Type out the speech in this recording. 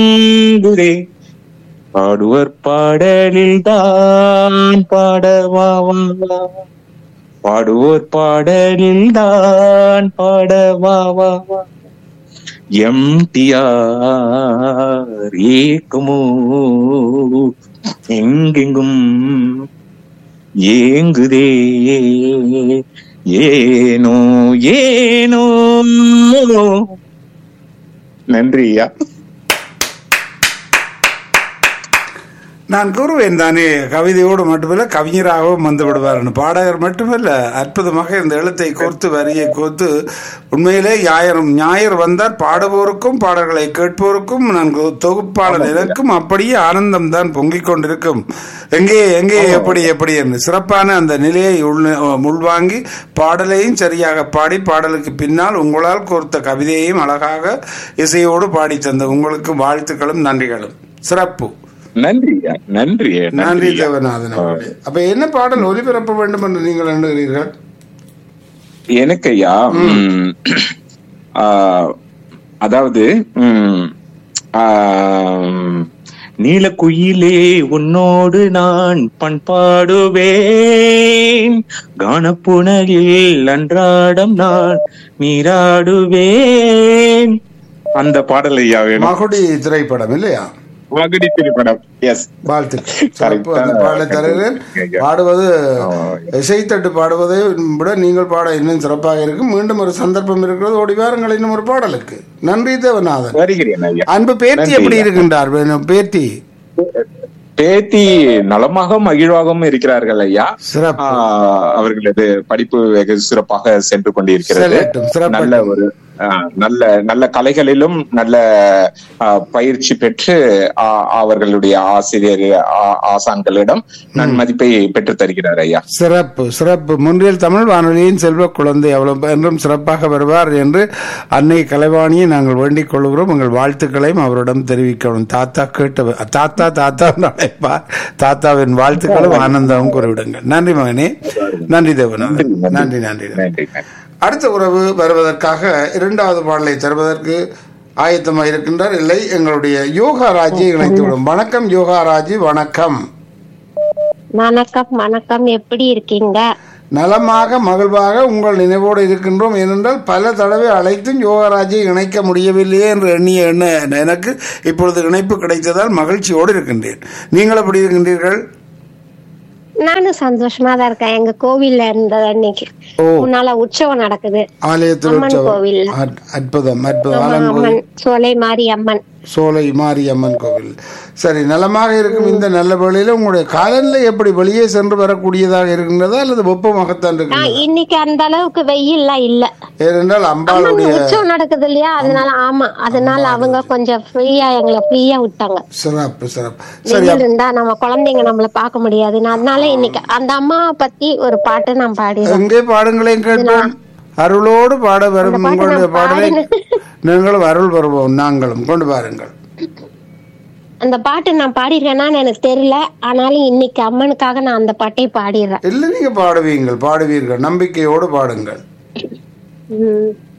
ஏங்குதே பாடுவர் பாடலில் தான் பாடவா வா, வா. பாடுவோர் பாடலில் தான் பாடவா வா, வா. எம்டிஆர் ஏக்குமோ எங்கெங்கும் ஏங்குதே ஏனோ ஏனோ நன்றி ஐயா நான் கூறுவேன் தானே கவிதையோடு மட்டுமல்ல கவிஞராகவும் வந்து விடுவார் பாடகர் மட்டுமல்ல அற்புதமாக இந்த எழுத்தை கோர்த்து வரியை கோர்த்து உண்மையிலே ஞாயிறும் ஞாயிறு வந்தால் பாடுவோருக்கும் பாடல்களை கேட்போருக்கும் நான் கு- தொகுப்பாளர் எனக்கும் அப்படியே ஆனந்தம் தான் பொங்கிக் கொண்டிருக்கும் எங்கே எங்கே எப்படி எப்படி என்று சிறப்பான அந்த நிலையை உள் உள்வாங்கி பாடலையும் சரியாக பாடி பாடலுக்கு பின்னால் உங்களால் கோர்த்த கவிதையையும் அழகாக இசையோடு பாடி தந்த உங்களுக்கு வாழ்த்துக்களும் நன்றிகளும் சிறப்பு நன்றி ஐயா நன்றி ஐயா, நன்றி ஐயா. தேவநாதன் அவர்களே அப்ப என்ன பாடல் ஒலிபரப்ப வேண்டும் என்று நீங்கள் எண்ணுகிறீர்கள் எனக்கு ஐயா ம், ஆ, அதாவது ம், ஆம், நீலக்குயிலே உன்னோடு நான் பண்பாடுவேன் கானப்புணரில் அன்றாடம் நான் நீராடுவேன் அந்த பாடல் ஐயா வேணும் மகுடி திரைப்படம் இல்லையா மகுடி திரைப்படம் எஸ் வாழ்த்துக்கள் சிறப்பு அந்த Correct. பாடலை தருகிறேன் ஐயா. பாடுவது இசைத்தட்டு பாடுவதை விட நீங்கள் பாட இன்னும் சிறப்பாக இருக்கும் மீண்டும் ஒரு சந்தர்ப்பம் இருக்கிறது ஓடி வாருங்கள் இன்னும் ஒரு பாடலுக்கு நன்றி தேவநாதன் வருகிறேன் ஐயா அன்பு பேத்தி நன்றி எப்படி ஐயா. இருக்கின்றார் வேணும் பேத்தி பேத்தி நலமாக மகிழ்வாகவும் இருக்கிறார்கள் ஐயா சிறப்பு ஆஹ் அவர்களது படிப்பு வெகு சிறப்பாக சென்று கொண்டிருக்கிறது செல்லட்டும், சிறப்பட்டும். நல்ல ஒரு ஆஹ், நல்ல நல்ல கலைகளிலும் நல்ல ஆஹ், பயிற்சி பெற்று ஆஹ், அவர்களுடைய ஆசிரியர் ஆ- ஆசான்களிடம் நன்மதிப்பை பெற்று தருகிறார் ஐயா சிறப்பு சிறப்பு முன்றில் தமிழ் வானொலியின் செல்வ குழந்தை அவ்வளவு என்றும் சிறப்பாக வருவார் என்று அன்னை கலைவாணியை நாங்கள் வேண்டிக் கொள்கிறோம் உங்கள் வாழ்த்துக்களையும் அவரிடம் தெரிவிக்கணும் தாத்தா கேட்ட தாத்தா தாத்தா என்று அழைப்பார் தாத்தாவின் வாழ்த்துக்களும் ஆனந்தமும் கூறிவிடுங்கள் நன்றி மகனே நன்றி தேவநாதன் நன்றி நன்றி நன்றி நன்றி நன்றி அடுத்த உறவு வருவதற்காக இரண்டாவது பாடலை தருவதற்கு ஆயத்தமாக இருக்கின்றார் இல்லை எங்களுடைய யோகா ராஜி இணைத்துவிடும் வணக்கம் யோகா ராஜி வணக்கம் வணக்கம் வணக்கம் எப்படி இருக்கீங்க நலமாக மகிழ்வாக உங்கள் நினைவோடு இருக்கின்றோம் ஏனென்றால் பல தடவை அழைத்தும் யோகராஜை இணைக்க முடியவில்லையே என்று எண்ணிய எண்ண எனக்கு இப்பொழுது இணைப்பு கிடைத்ததால் மகிழ்ச்சியோடு இருக்கின்றேன் நீங்கள் எப்படி இருக்கின்றீர்கள் நானும் சந்தோஷமா தான் இருக்கேன் எங்க கோவில்ல இருந்த அன்னைக்கு ஓ. முன்னால உற்சவம் நடக்குது ஆலயத்தில் அம்மன் உற்சவம். கோவில்ல. அற்- அற்புதம் அற்புதம் ஆமா, ஆலங்கோவில் அம்மன் சோலை மாரி அம்மன் சோலை மாரியம்மன் கோவில் சரி நலமாக இருக்கும் இந்த நல்ல வேளையில உங்களுடைய காலநிலை எப்படி வெளியே சென்று வரக்கூடியதாக இருக்கின்றதா அல்லது வெப்பமாகத்தான் ஆ, இருக்கின்றதா இன்னைக்கு அந்த அளவுக்கு வெயில்லாம் இல்ல ஏனென்றால் அம்மன் அம்பாளுடைய உற்சவம் நடக்குது இல்லையா அதனால ஆமா அதனால அவங்க கொஞ்சம் ஃப்ரீயா எங்களை ஃப்ரீயா விட்டாங்க சிறப்பு சிறப்பு சரி வெயில் இருந்தா நம்ம குழந்தைங்க நம்மள பார்க்க முடியாது நான் அதனால இன்னைக்கு அந்த அம்மாவை பத்தி ஒரு பாட்டு நான் பாடிடுறேன் எங்கே பாடுங்களேன் கேட்போம் அருளோடு பாட வரும் அந்த பாட்டு உங்களுடைய நான் பாடலை பாடினேன். நீங்களும் அருள் வருவோம் நாங்களும் கொண்டு பாருங்கள் அந்த பாட்டு நான் பாடிருக்கேனான்னு எனக்கு தெரியல ஆனாலும் இன்னைக்கு அம்மனுக்காக நான் அந்த பாட்டை பாடிடுறேன் இல்லை நீங்க பாடுவீங்கள் பாடுவீர்கள் நம்பிக்கையோடு பாடுங்கள் உம்